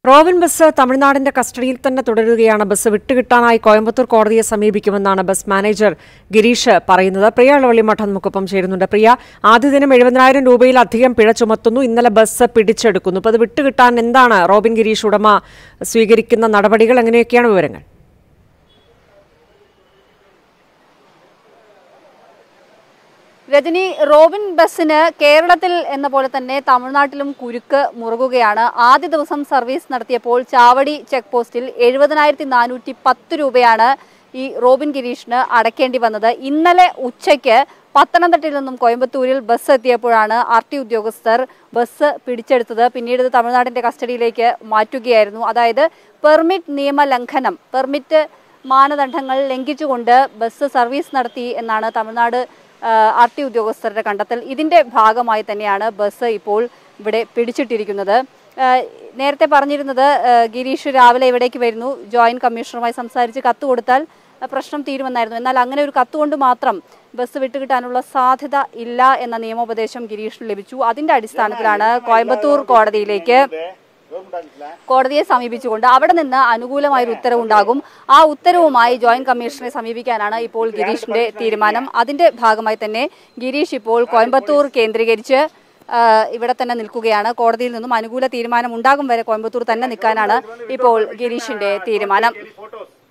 Robin bus തമിഴ്നാടിന്റെ കസ്റ്റഡിയിൽ തന്നെ തുടരുകയാണ് ബസ് വിട്ടുകിട്ടാനായി കോയമ്പത്തൂർ കോടതിയെ സമീപിക്കുമെന്നാണ് ബസ് മാനേജർ ഗിരീഷ് പറയുന്നത് പ്രിയ ഇളവള്ളി മഠം നമുക്കൊപ്പം ചേരുന്നുണ്ട് പ്രിയ ആദ്യ ദിനം എഴുപതിനായിരം രൂപയിലധികം പിഴ ചുമത്തുന്നു ഇന്നലെ ബസ് പിടിച്ചെടുക്കുന്നു അപ്പോൾ അത് വിട്ടുകിട്ടാൻ എന്താണ് റോബിൻ ഗിരീഷ് ഉടമ സ്വീകരിക്കുന്ന നടപടികൾ എങ്ങനെയൊക്കെയാണ് വിവരങ്ങൾ രജനി റോബിൻ ബസ്സിന് കേരളത്തിൽ എന്ന പോലെ തന്നെ തമിഴ്നാട്ടിലും കുരുക്ക് മുറുകുകയാണ് ആദ്യ ദിവസം സർവീസ് നടത്തിയപ്പോൾ ചാവടി ചെക്ക് പോസ്റ്റിൽ എഴുപതിനായിരത്തി നാനൂറ്റി പത്ത് രൂപയാണ് ഈ റോബിൻ ഗിരീഷിന് അടയ്ക്കേണ്ടി വന്നത് ഇന്നലെ ഉച്ചയ്ക്ക് പത്തനംതിട്ടയിൽ നിന്നും കോയമ്പത്തൂരിൽ ബസ് എത്തിയപ്പോഴാണ് ആർ ടി ഉദ്യോഗസ്ഥർ ബസ് പിടിച്ചെടുത്തത് പിന്നീട് ഇത് തമിഴ്നാടിന്റെ കസ്റ്റഡിയിലേക്ക് മാറ്റുകയായിരുന്നു അതായത് പെർമിറ്റ് നിയമ ലംഘനം പെർമിറ്റ് മാനദണ്ഡങ്ങൾ ലംഘിച്ചുകൊണ്ട് ബസ് സർവീസ് നടത്തി എന്നാണ് തമിഴ്നാട് ആർ ടി ഉദ്യോഗസ്ഥരുടെ കണ്ടെത്തൽ ഇതിന്റെ ഭാഗമായി തന്നെയാണ് ബസ് ഇപ്പോൾ ഇവിടെ പിടിച്ചിട്ടിരിക്കുന്നത് ആ, നേരത്തെ പറഞ്ഞിരുന്നത് ആ, ഗിരീഷ് രാവിലെ ഇവിടേക്ക് വരുന്നു ജോയിന്റ് കമ്മീഷണറുമായി സംസാരിച്ച് കത്ത് കൊടുത്താൽ ആ, പ്രശ്നം തീരുമെന്നായിരുന്നു എന്നാൽ അങ്ങനെ ഒരു കത്ത് കൊണ്ട് മാത്രം ബസ് വിട്ടുകിട്ടാനുള്ള സാധ്യത ഇല്ല എന്ന നിയമോപദേശം ഗിരീഷിന് ലഭിച്ചു അതിന്റെ അടിസ്ഥാനത്തിലാണ് കോയമ്പത്തൂർ കോടതിയിലേക്ക് കോടതിയെ സമീപിച്ചുകൊണ്ട് അവിടെ നിന്ന് അനുകൂലമായ ഒരു ഉത്തരവുണ്ടാകും ആ ഉത്തരവുമായി ജോയിന്റ് കമ്മീഷണറെ സമീപിക്കാനാണ് ഇപ്പോൾ ഗിരീഷിന്റെ തീരുമാനം അതിന്റെ ഭാഗമായി തന്നെ ഗിരീഷ് ഇപ്പോൾ കോയമ്പത്തൂർ കേന്ദ്രീകരിച്ച് ആ, ഇവിടെ തന്നെ നിൽക്കുകയാണ് കോടതിയിൽ നിന്നും അനുകൂല തീരുമാനം ഉണ്ടാകും വരെ കോയമ്പത്തൂർ തന്നെ നിൽക്കാനാണ് ഇപ്പോൾ ഗിരീഷിന്റെ തീരുമാനം